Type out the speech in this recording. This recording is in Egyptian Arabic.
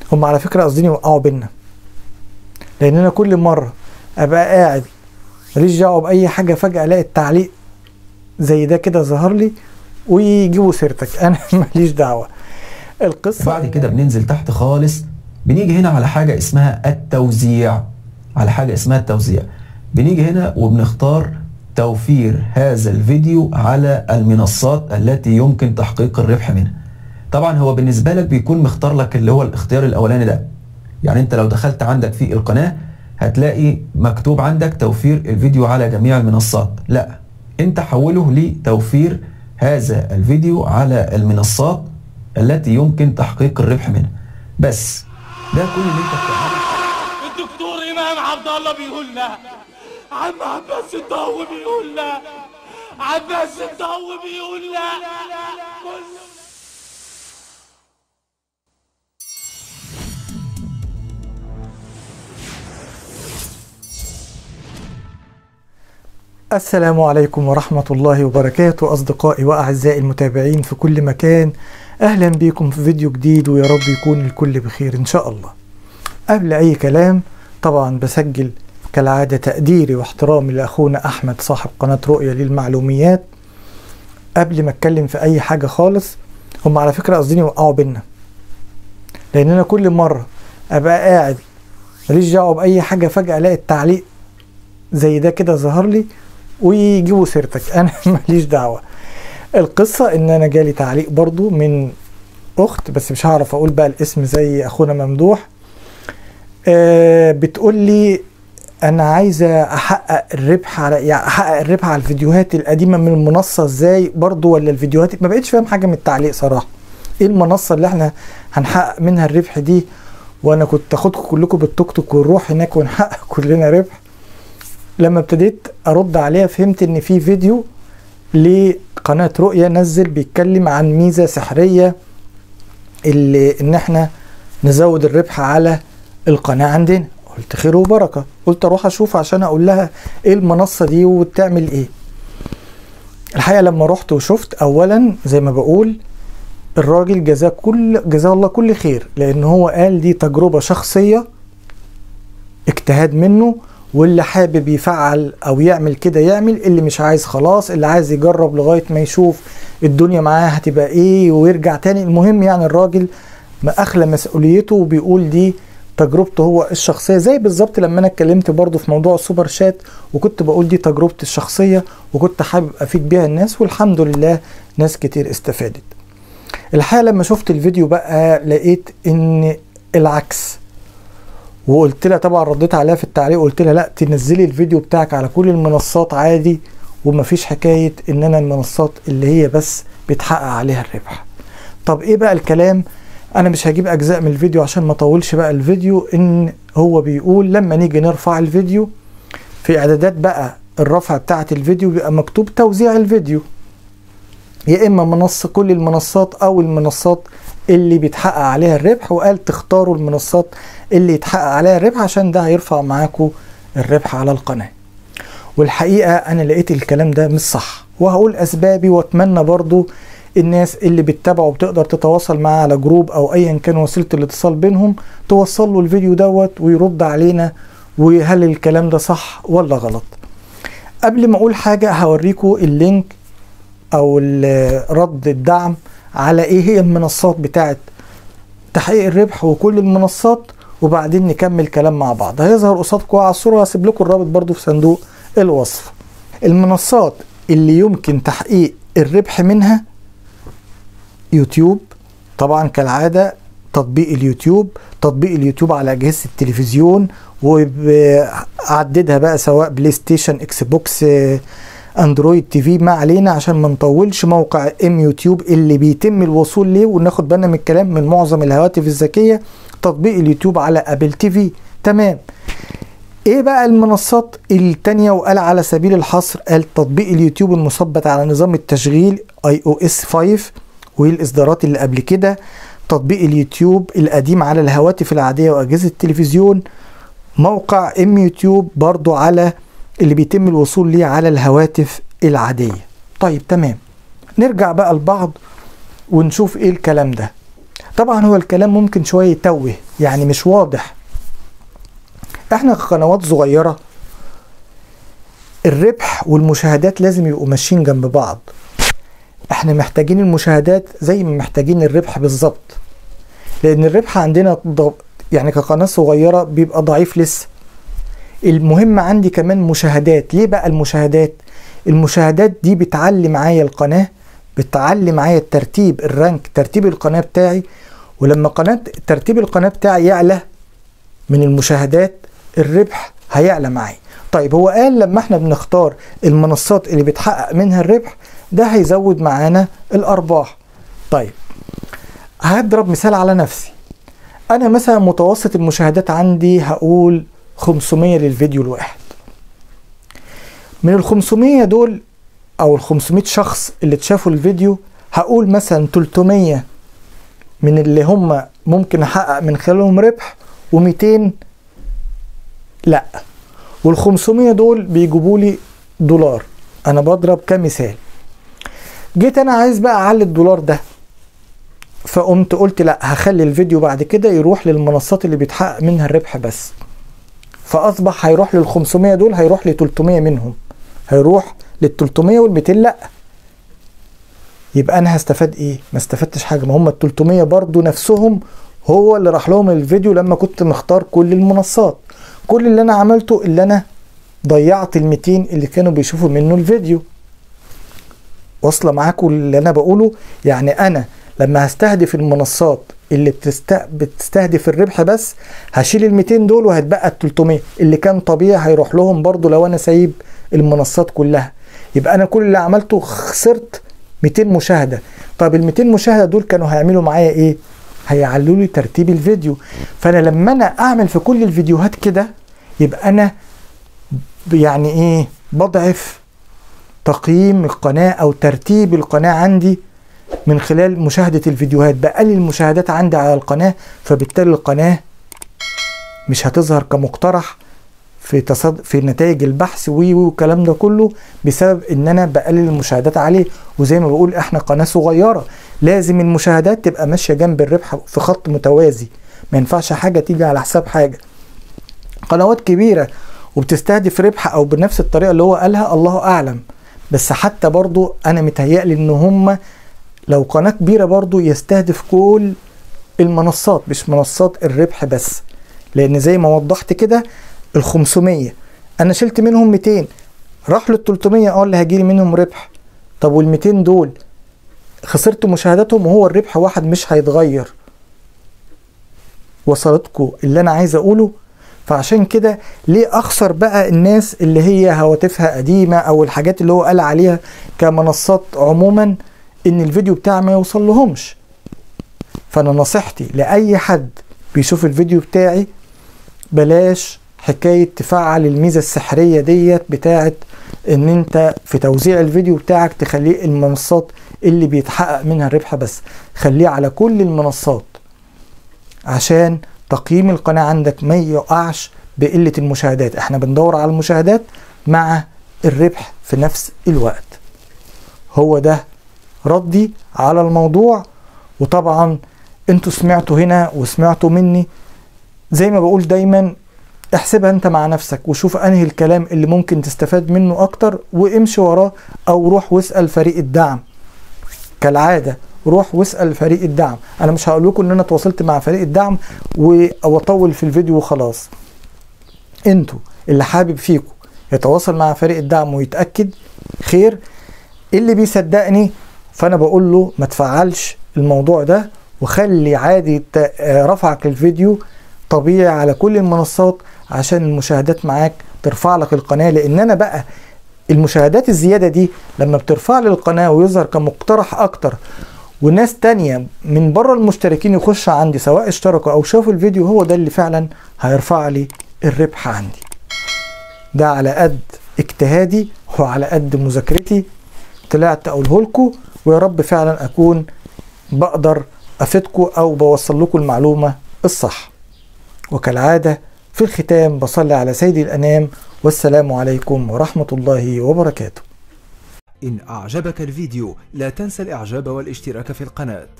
هم على فكره قاصدين يوقعوا بينا لان انا كل مره ابقى قاعد ماليش دعوه باي حاجه فجاه الاقي التعليق زي ده كده ظهر لي ويجيبوا سيرتك انا ماليش دعوه القصه بعد كده بننزل تحت خالص بنيجي هنا على حاجة اسمها التوزيع على حاجة اسمها التوزيع بنيجي هنا وبنختار توفير هذا الفيديو على المنصات التي يمكن تحقيق الربح منها طبعا هو بالنسبة لك بيكون مختار لك اللي هو الاختيار الاولاني ده يعني انت لو دخلت عندك في القناة هتلاقي مكتوب عندك توفير الفيديو على جميع المنصات لا انت حوله لتوفير هذا الفيديو على المنصات التي يمكن تحقيق الربح منها بس ده كل اللي انت بتعمله الدكتور امام عبد الله بيقول لا عم عباس الضو بيقول لا عباس الضو بيقول لا كل السلام عليكم ورحمة الله وبركاته أصدقائي وأعزائي المتابعين في كل مكان أهلا بكم في فيديو جديد ويا رب يكون الكل بخير إن شاء الله قبل أي كلام طبعا بسجل كالعادة تقديري واحترامي لأخونا أحمد صاحب قناة رؤية للمعلوميات قبل ما أتكلم في أي حاجة خالص هم على فكرة قاصدين يوقعوا بينا لأن أنا كل مرة أبقى قاعد ماليش دعوة بأي حاجة فجأة ألاقي التعليق زي ده كده ظهر لي ويجيبوا سيرتك انا ماليش دعوه القصه ان انا جالي تعليق برضو من اخت بس مش هعرف اقول بقى الاسم زي اخونا ممدوح آه بتقول لي انا عايزه احقق الربح على يعني احقق الربح على الفيديوهات القديمه من المنصه ازاي برضو ولا الفيديوهات ما بقتش فاهم حاجه من التعليق صراحه ايه المنصه اللي احنا هنحقق منها الربح دي وانا كنت اخدكم كلكم بالتوك توك ونروح هناك ونحقق كلنا ربح لما ابتديت ارد عليها فهمت ان في فيديو لقناة رؤية نزل بيتكلم عن ميزة سحرية اللي ان احنا نزود الربح على القناة عندنا قلت خير وبركة قلت اروح اشوف عشان اقول لها ايه المنصة دي وبتعمل ايه الحقيقة لما رحت وشفت اولا زي ما بقول الراجل جزاه كل جزاه الله كل خير لان هو قال دي تجربة شخصية اجتهاد منه واللي حابب يفعل او يعمل كده يعمل اللي مش عايز خلاص اللي عايز يجرب لغايه ما يشوف الدنيا معاه هتبقى ايه ويرجع تاني المهم يعني الراجل ما اخلى مسؤوليته وبيقول دي تجربته هو الشخصيه زي بالظبط لما انا اتكلمت برضو في موضوع السوبر شات وكنت بقول دي تجربتي الشخصيه وكنت حابب افيد بيها الناس والحمد لله ناس كتير استفادت الحقيقه لما شفت الفيديو بقى لقيت ان العكس وقلت لها طبعا رديت عليها في التعليق قلت لها لا تنزلي الفيديو بتاعك على كل المنصات عادي ومفيش حكايه ان انا المنصات اللي هي بس بيتحقق عليها الربح طب ايه بقى الكلام انا مش هجيب اجزاء من الفيديو عشان ما اطولش بقى الفيديو ان هو بيقول لما نيجي نرفع الفيديو في اعدادات بقى الرفع بتاعه الفيديو بيبقى مكتوب توزيع الفيديو يا اما منصه كل المنصات او المنصات اللي بيتحقق عليها الربح وقال تختاروا المنصات اللي يتحقق عليها الربح عشان ده هيرفع معاكم الربح على القناة والحقيقة أنا لقيت الكلام ده مش صح وهقول أسبابي وأتمنى برضو الناس اللي بتتابعه وبتقدر تتواصل معاه على جروب أو أيا كان وسيلة الاتصال بينهم توصل له الفيديو دوت ويرد علينا وهل الكلام ده صح ولا غلط قبل ما أقول حاجة هوريكم اللينك أو رد الدعم على إيه هي المنصات بتاعت تحقيق الربح وكل المنصات وبعدين نكمل كلام مع بعض هيظهر قصادكم على الصورة هسيب لكم الرابط برضو في صندوق الوصف المنصات اللي يمكن تحقيق الربح منها يوتيوب طبعا كالعادة تطبيق اليوتيوب تطبيق اليوتيوب على أجهزة التلفزيون وعددها بقى سواء بلاي ستيشن اكس بوكس اندرويد تي في ما علينا عشان ما نطولش موقع ام يوتيوب اللي بيتم الوصول ليه وناخد بالنا من الكلام من معظم الهواتف الذكيه تطبيق اليوتيوب على ابل تي في تمام ايه بقى المنصات التانية وقال على سبيل الحصر قال تطبيق اليوتيوب المثبت على نظام التشغيل اي او اس 5 والاصدارات اللي قبل كده تطبيق اليوتيوب القديم على الهواتف العادية واجهزة التلفزيون موقع ام يوتيوب برضو على اللي بيتم الوصول ليه على الهواتف العادية طيب تمام نرجع بقى لبعض ونشوف ايه الكلام ده طبعا هو الكلام ممكن شويه يتوه يعني مش واضح احنا كقنوات صغيره الربح والمشاهدات لازم يبقوا ماشيين جنب بعض احنا محتاجين المشاهدات زي ما محتاجين الربح بالظبط لان الربح عندنا ض- يعني كقناه صغيره بيبقى ضعيف لسه المهم عندي كمان مشاهدات ليه بقى المشاهدات المشاهدات دي بتعلي معايا القناه بتعلي معايا الترتيب الرانك ترتيب القناه بتاعي ولما قناه ترتيب القناه بتاعي يعلى من المشاهدات الربح هيعلى معايا طيب هو قال لما احنا بنختار المنصات اللي بتحقق منها الربح ده هيزود معانا الارباح طيب هضرب مثال على نفسي انا مثلا متوسط المشاهدات عندي هقول 500 للفيديو الواحد من ال 500 دول او ال 500 شخص اللي اتشافوا الفيديو هقول مثلا 300 من اللي هم ممكن احقق من خلالهم ربح و200 لا وال 500 دول بيجيبوا لي دولار انا بضرب كمثال جيت انا عايز بقى اعلي الدولار ده فقمت قلت لا هخلي الفيديو بعد كده يروح للمنصات اللي بيتحقق منها الربح بس فاصبح هيروح لل 500 دول هيروح ل 300 منهم هيروح لل 300 وال 200 لا يبقى انا هستفاد ايه ما استفدتش حاجه ما هم ال 300 برضو نفسهم هو اللي راح لهم الفيديو لما كنت مختار كل المنصات كل اللي انا عملته اللي انا ضيعت ال 200 اللي كانوا بيشوفوا منه الفيديو واصله معاكم اللي انا بقوله يعني انا لما هستهدف المنصات اللي بتست... بتستهدف الربح بس هشيل ال 200 دول وهتبقى ال 300 اللي كان طبيعي هيروح لهم برضو لو انا سايب المنصات كلها يبقى انا كل اللي عملته خسرت 200 مشاهده طب ال 200 مشاهده دول كانوا هيعملوا معايا ايه هيعلوا لي ترتيب الفيديو فانا لما انا اعمل في كل الفيديوهات كده يبقى انا يعني ايه بضعف تقييم القناه او ترتيب القناه عندي من خلال مشاهدة الفيديوهات بقلل المشاهدات عندي على القناة فبالتالي القناة مش هتظهر كمقترح في تصد... في نتائج البحث وي والكلام ده كله بسبب ان انا بقلل المشاهدات عليه وزي ما بقول احنا قناة صغيرة لازم المشاهدات تبقى ماشية جنب الربح في خط متوازي ما ينفعش حاجة تيجي على حساب حاجة قنوات كبيرة وبتستهدف ربح او بنفس الطريقة اللي هو قالها الله اعلم بس حتى برضو انا متهيألي ان هم لو قناة كبيرة برضو يستهدف كل المنصات مش منصات الربح بس لان زي ما وضحت كده ال 500 انا شلت منهم 200 راح لل 300 اه اللي هيجيلي منهم ربح طب وال 200 دول خسرت مشاهداتهم وهو الربح واحد مش هيتغير وصلتكم اللي انا عايز اقوله فعشان كده ليه اخسر بقى الناس اللي هي هواتفها قديمه او الحاجات اللي هو قال عليها كمنصات عموما ان الفيديو بتاعي ما يوصل لهمش فانا نصيحتي لاي حد بيشوف الفيديو بتاعي بلاش حكاية تفعل الميزة السحرية ديت بتاعت ان انت في توزيع الفيديو بتاعك تخليه المنصات اللي بيتحقق منها الربح بس خليه على كل المنصات عشان تقييم القناة عندك ما يقعش بقلة المشاهدات احنا بندور على المشاهدات مع الربح في نفس الوقت هو ده ردي على الموضوع وطبعا انتوا سمعتوا هنا وسمعتوا مني زي ما بقول دايما احسبها انت مع نفسك وشوف انهي الكلام اللي ممكن تستفاد منه اكتر وامشي وراه او روح واسأل فريق الدعم كالعادة روح واسأل فريق الدعم انا مش هقول لكم ان انا تواصلت مع فريق الدعم واطول في الفيديو وخلاص انتوا اللي حابب فيكم يتواصل مع فريق الدعم ويتأكد خير اللي بيصدقني فانا بقول له ما تفعلش الموضوع ده وخلي عادي رفعك الفيديو طبيعي على كل المنصات عشان المشاهدات معاك ترفع لك القناة لان انا بقى المشاهدات الزيادة دي لما بترفع لي القناة ويظهر كمقترح اكتر وناس تانية من بره المشتركين يخش عندي سواء اشتركوا او شافوا الفيديو هو ده اللي فعلا هيرفع لي الربح عندي ده على قد اجتهادي وعلى قد مذاكرتي طلعت اقوله لكم ويا رب فعلا اكون بقدر افيدكم او بوصل لكم المعلومه الصح وكالعاده في الختام بصلي على سيد الانام والسلام عليكم ورحمه الله وبركاته إن أعجبك الفيديو لا تنسى الإعجاب والاشتراك في القناة